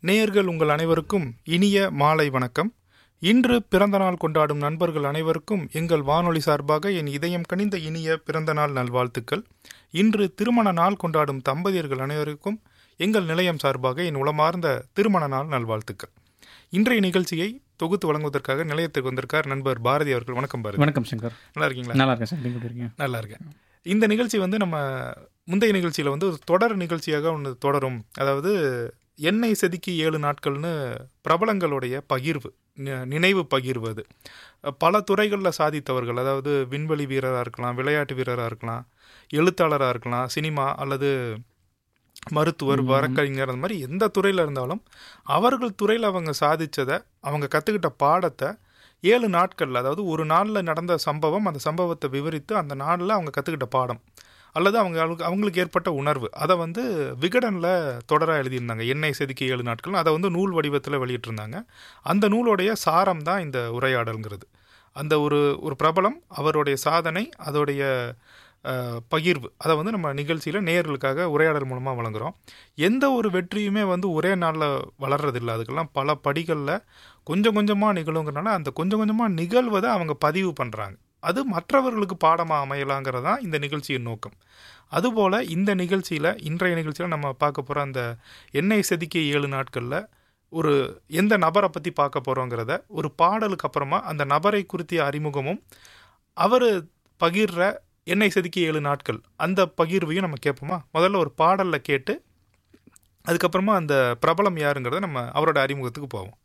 நேயர்கள் உங்கள் அனைவருக்கும் இனிய மாலை வணக்கம் இன்று பிறந்த நாள் கொண்டாடும் நண்பர்கள் அனைவருக்கும் எங்கள் வானொலி சார்பாக என் இதயம் கனிந்த இனிய பிறந்த நாள் நல்வாழ்த்துக்கள் இன்று திருமண நாள் கொண்டாடும் தம்பதியர்கள் அனைவருக்கும் எங்கள் நிலையம் சார்பாக என் உளமார்ந்த திருமண நாள் நல்வாழ்த்துக்கள் இன்றைய நிகழ்ச்சியை தொகுத்து வழங்குவதற்காக நிலையத்துக்கு வந்திருக்கார் நண்பர் பாரதி அவர்கள் வணக்கம் பாரதி வணக்கம் சங்கர் நல்லா இருக்கீங்களா நல்லா இருக்கேன் சார் நீங்கள் எப்படி இருக்கீங்க நல்லா இருக்கேன் இந்த நிகழ்ச்சி வந்து நம்ம முந்தைய நிகழ்ச்சியில் வந்து ஒரு தொடர் நிகழ்ச்சியாக ஒன்று தொடரும் அதாவது எண்ணெய் செதுக்கி ஏழு நாட்கள்னு பிரபலங்களுடைய பகிர்வு நி- நினைவு பகிர்வு அது பல துறைகளில் சாதித்தவர்கள் அதாவது விண்வெளி வீரராக இருக்கலாம் விளையாட்டு வீரராக இருக்கலாம் எழுத்தாளராக இருக்கலாம் சினிமா அல்லது மருத்துவர் வழக்கறிஞர் அந்த மாதிரி எந்த துறையில் இருந்தாலும் அவர்கள் துறையில் அவங்க சாதிச்சதை அவங்க கற்றுக்கிட்ட பாடத்தை ஏழு நாட்களில் அதாவது ஒரு நாளில் நடந்த சம்பவம் அந்த சம்பவத்தை விவரித்து அந்த நாளில் அவங்க கற்றுக்கிட்ட பாடம் அல்லது அவங்க அவங்களுக்கு- அவங்களுக்கு ஏற்பட்ட உணர்வு அதை வந்து விகடனில் தொடராக எழுதியிருந்தாங்க எண்ணெய் செதுக்கி ஏழு நாட்கள் அதை வந்து நூல் வடிவத்தில் வெளியிட்டிருந்தாங்க அந்த நூலுடைய சாரம் தான் இந்த உரையாடல்ங்கிறது அந்த ஒரு ஒரு பிரபலம் அவருடைய சாதனை அதோடைய அஹ், பகிர்வு அதை வந்து நம்ம நிகழ்ச்சியில் நேயர்களுக்காக உரையாடல் மூலமாக வழங்குகிறோம் எந்த ஒரு வெற்றியுமே வந்து ஒரே நாளில் வளர்றதில்ல அதுக்கெல்லாம் பல படிகளில் கொஞ்சம் கொஞ்சமாக நிகழுங்கிறனால அந்த கொஞ்சம் கொஞ்சமாக நிகழ்வதை அவங்க பதிவு பண்ணுறாங்க அது மற்றவர்களுக்கு பாடமாக அமையலாங்கிறது தான் இந்த நிகழ்ச்சியின் நோக்கம் அதுபோல் இந்த நிகழ்ச்சியில் இன்றைய நிகழ்ச்சியில் நம்ம பார்க்க போகிற அந்த எண்ணெய் செதுக்கிய ஏழு நாட்களில் ஒரு எந்த நபரை பற்றி பார்க்க போகிறோங்கிறத ஒரு பாடலுக்கு அப்புறமா அந்த நபரை குறித்திய அறிமுகமும் அவர் பகிர்ற எண்ணெய் செதுக்கிய ஏழு நாட்கள் அந்த பகிர்வையும் நம்ம கேட்போமா முதல்ல ஒரு பாடலில் கேட்டு அதுக்கப்புறமா அந்த பிரபலம் யாருங்கிறத நம்ம அவரோட அறிமுகத்துக்கு போவோம்